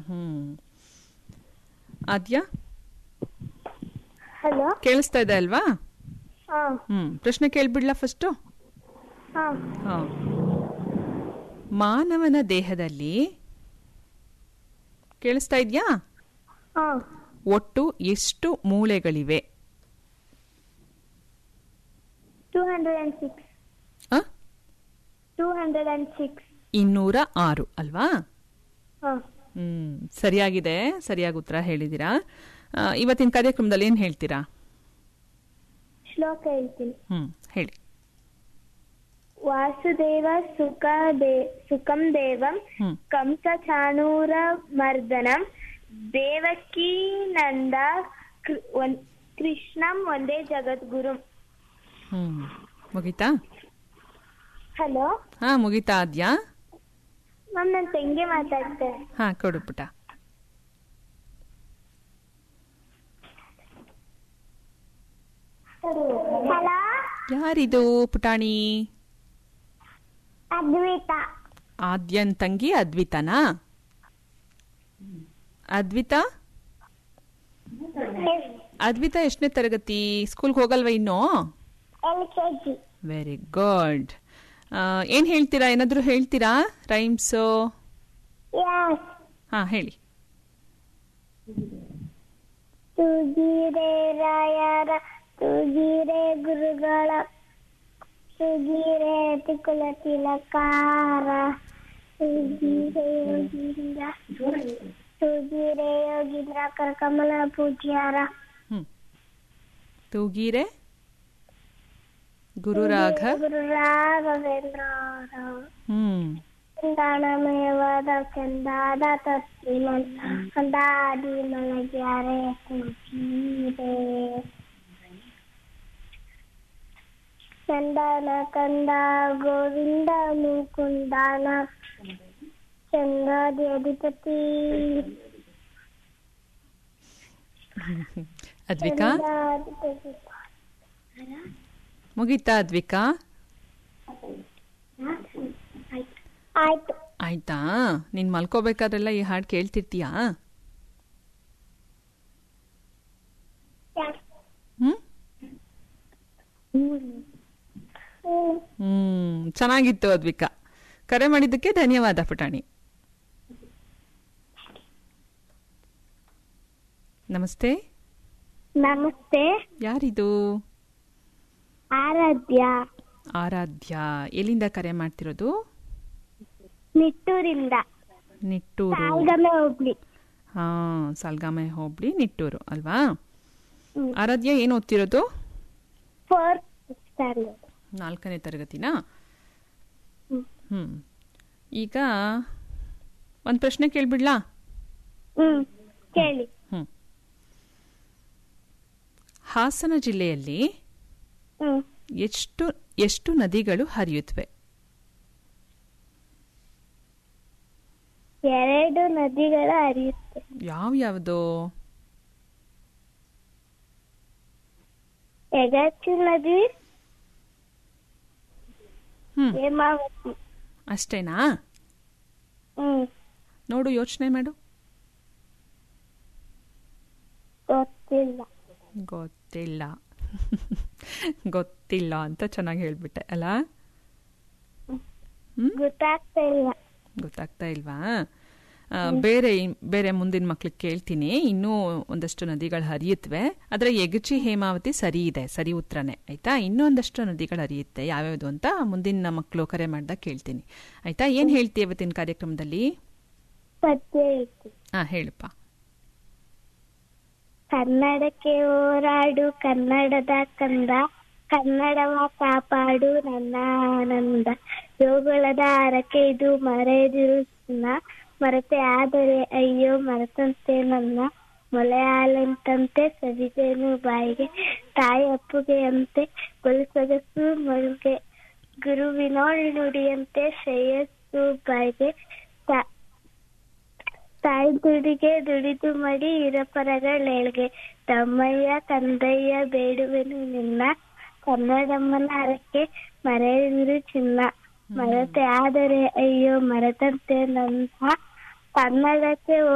ಹ್ಮ್ ಆದ್ಯಾ hello ಕೇಳಿಸ್ತಾ ಇದೆ ಅಲ್ವಾ ಹಾ ಹ್ಮ್ ಪ್ರಶ್ನೆ ಕೇಳ್ಬಿಡ್ಲಾ ಫಸ್ಟು ಹಾ ಹಾ ಮಾನವನ ದೇಹದಲ್ಲಿ ಕೇಳಿಸ್ತಾ ಇದ್ಯಾ ಹಾ ಒಟ್ಟು ಎಷ್ಟು ಮೂಳೆಗಳಿವೆ ಟೂ ಹಂಡ್ರೆಡ್ ಅಂಡ್ ಸಿಕ್ಸ್ ಆ? ಟೂ ಹಂಡ್ರೆಡ್ ಅಂಡ್ ಸಿಕ್ಸ್ ಇನ್ನೂರ ಆರು ಅಲ್ವಾ ಹಾ ಹ್ಮ್ ಸರಿಯಾಗಿದೆ ಸರಿಯಾಗಿ ಉತ್ತರ ಹೇಳಿದ್ದೀರಾ ಆ, ಇವತ್ತಿನ ಕಾರ್ಯಕ್ರಮದಲ್ಲಿ ಏನು ಹೇಳ್ತೀರಾ ಶ್ಲೋಕ ಹೇಳ್ತೀನಿ ಹ್ಮ್ ಹೇಳಿ ವಾಸುದೇವ ಸುಖ ದೇ ಸುಖಂ ದೇವಂ ಹ್ಮ್ ಕಂಸ ಚಾಣೂರ ಮರ್ದನಂ ದೇವಕೀ ನಂದ ಕೃ- ಒನ್- ಕೃಷ್ಣಂ ಒಂದೇ ಜಗದ್ಗುರು ಹ್ಮ್ ಮುಗೀತಾ ಹಲೋ ಹಾ ಮುಗೀತಾ ಆದ್ಯಾ ಮ್ಯಾಮ್ ನನ್ನ ತಂಗಿ ಮಾತಾಡ್ತೇನೆ ಹಾ ಕೊಡು ಪುಟ ಹಲೋ ಯಾರಿದು ಪುಟಾಣಿ ಅದ್ವಿತ ಆದ್ಯನ್ ತಂಗಿ ಅದ್ವಿತಾನಾ ಅದ್ವಿತಾ ಅದ್ವಿತಾ ಎಷ್ಟನೇ ತರಗತಿ ಸ್ಕೂಲ್ಗೆ ಹೋಗಲ್ವಾ ಇನ್ನು L K G very good ಏನ್ ಹೇಳ್ತೀರಾ ಏನಾದರೂ ಹೇಳ್ತೀರಾ ರೈಮ್ಸು ಯಸ್ ಹಾ ಹೇಳಿ ತುಗಿರೆ ರಾಯರ ತುಗಿರೆ ಗುರುಗಳ ತುಗಿರೆ ತಿಕುಲ ತಿಲಕಾರ ತುಗಿರೆ ಯೋಗೀಂದ್ರ ತುಗಿರೆ ಯೋಗೀಂದ್ರ ಕರಕಮಲ ಪೂಜ್ಯಾರ ಹ್ಮ್ ತೂಗೀರೆ ಗುರುರಾಘ ಗುರು ರಾಘವೇಂದ್ರ ಹ್ಮ್ ಚಂದಾನಮಯವಾದ ಚಂದಾದ ತಸ್ಮನ್ ಅಂದಾದಿ ಮಲಗ್ಯಾರೆ ತುಗಿರೆ ಚಂದನ ಕಂದ ಗೋವಿಂದ ಮುಕುಂದಾನ ಚಂದ್ರಾದಿ ಅಧಿಪತಿ ಅದ್ವಿಕಾ ಚಂದ್ರಾಧಿಪತಿ. ಮುಗೀತಾ ಅದ್ವಿಕಾ ಆಯ್ತು ಆಯ್ತಾ ನೀನ್ ಮಲ್ಕೋಬೇಕಾದ್ರೆಲ್ಲ ಈ ಹಾಡು ಕೇಳ್ತಿರ್ತೀಯಾ ಹ್ಮ್ ಹ್ಮ್. ಹ್ಮ್ ಚೆನ್ನಾಗಿತ್ತು ಅದ್ವಿಕಾ ಕರೆ ಮಾಡಿದ್ದಕ್ಕೆ ಧನ್ಯವಾದ ಪುಟಾಣಿ ನಮಸ್ತೆ ನಮಸ್ತೆ ಯಾರಿದು ಆರಾಧ್ಯ ಆರಾಧ್ಯ ಎಲ್ಲಿಂದ ಕರೆ ಮಾಡ್ತಿರೋದು ನಿಟ್ಟೂರಿಂದ ನಿಟ್ಟೂರು ಸಾಲ್ಗಮೆ ಹೋಗ್ಲಿ ಹಾ ಸಾಲ್ಗಾಮೆ ಹೋಬಳಿ ನಿಟ್ಟೂರು ಅಲ್ವಾ ಹ್ಮ್. ಆರಾಧ್ಯ ಏನು ಓದ್ತಿರೋದು ಫೋರ್ತ್ ಸ್ಟ್ಯಾಂಡರ್ಡ್ ನಾಲ್ಕನೇ ತರಗತಿನಾ ಹ್ಮ್. ಹ್ಮ್ ಈಗ ಒಂದು ಪ್ರಶ್ನೆ ಕೇಳ್ಬಿಡ್ಲಾ ಹ್ಮ್ ಕೇಳಿ ಹ್ಮ್ ಹಾಸನ ಜಿಲ್ಲೆಯಲ್ಲಿ ಹ್ಮ್ ಎಷ್ಟು ಎಷ್ಟು ನದಿಗಳು ಹರಿಯುತ್ತವೆ ಎರಡು ನದಿಗಳು ಹರಿಯುತ್ತೆ ಯಾವ ಯಾವುದು ಯಗಚಿ ನದಿ ಹ್ಮ್ ಹೇಮಾವತಿ ಅಷ್ಟೇನಾ ಹ್ಮ್ ನೋಡು ಯೋಚನೆ ಮಾಡು ಗೊತ್ತಿಲ್ಲ ಗೊತ್ತಿಲ್ಲ ಗೊತ್ತಿಲ್ಲ ಅಂತ ಚೆನ್ನಾಗಿ ಹೇಳ್ಬಿಟ್ಟೆ ಅಲ್ಲ ಹ್ಮ್ ಗೊತ್ತಾಗ್ತಾ ಇಲ್ಲ ಗೊತ್ತಾಗ್ತಾ ಇಲ್ವಾ ಆ, ಬೇರೆ ಬೇರೆ ಮುಂದಿನ ಮಕ್ಳಿಗೆ ಕೇಳ್ತೀನಿ ಇನ್ನೂ ಒಂದಷ್ಟು ನದಿಗಳು ಹರಿಯುತ್ತವೆ ಆದರೆ ಯಗಚಿ ಹೇಮಾವತಿ ಸರಿ ಇದೆ ಸರಿ ಉತ್ತರನೇ ಆಯ್ತಾ ಇನ್ನೂ ಒಂದಷ್ಟು ನದಿಗಳು ಹರಿಯುತ್ತೆ ಯಾವ್ಯಾವುದು ಅಂತ ಮುಂದಿನ ಮಕ್ಕಳು ಕರೆ ಮಾಡ್ದಾಗ ಕೇಳ್ತೀನಿ ಆಯ್ತಾ ಏನು ಹೇಳ್ತೀಯ ಇವತ್ತಿನ ಕಾರ್ಯಕ್ರಮದಲ್ಲಿ ಪದ್ಯ ಐತಿ ಹಾ ಹೇಳಪ್ಪ ಕನ್ನಡಕ್ಕೆ ಹೋರಾಡು ಕನ್ನಡದ ಕಂದ ಕನ್ನಡವ ಕಾಪಾಡು ನನ್ನ ಆನಂದ ಯೋಗಳದ ಹರಕೆ ಇದು ಮರೆದಿರು ನನ್ನ ಮರೆತೆ ಆದರೆ ಅಯ್ಯೋ ಮರೆತಂತೆ ನನ್ನ ಮೊಲೆ ಹಾಲಂತಂತೆ ಸವಿದೇನು ಬಾಯಿಗೆ ತಾಯಿ ಅಪ್ಪುಗೆಯಂತೆ ಗೊಲ್ಸೊಗಸು ಮಲ್ಗೆ ಗುರುವಿನೋಳ್ ನುಡಿಯಂತೆ ಶ್ರೇಯಸ್ಸು ಬಾಯಿಗೆ ತಾ- ತಾಯಿ ದುಡಿಗೆ ದುಡಿದು ಮಡಿ ಇರಪರಗಳೇಳ್ಗೆ ತಮ್ಮಯ್ಯ ಕಂದಯ್ಯ ಬೇಡುವೆನು ನಿನ್ನ ಕನ್ನಡಮ್ಮನ ಹರಕೆ ಮರೆಯುವುದು ಚಿನ್ನ ಮರೆತೆ ಆದರೆ ಅಯ್ಯೋ ಮರೆತಂತೆ ನನ್ನ ಕನ್ನಡಕ್ಕೆ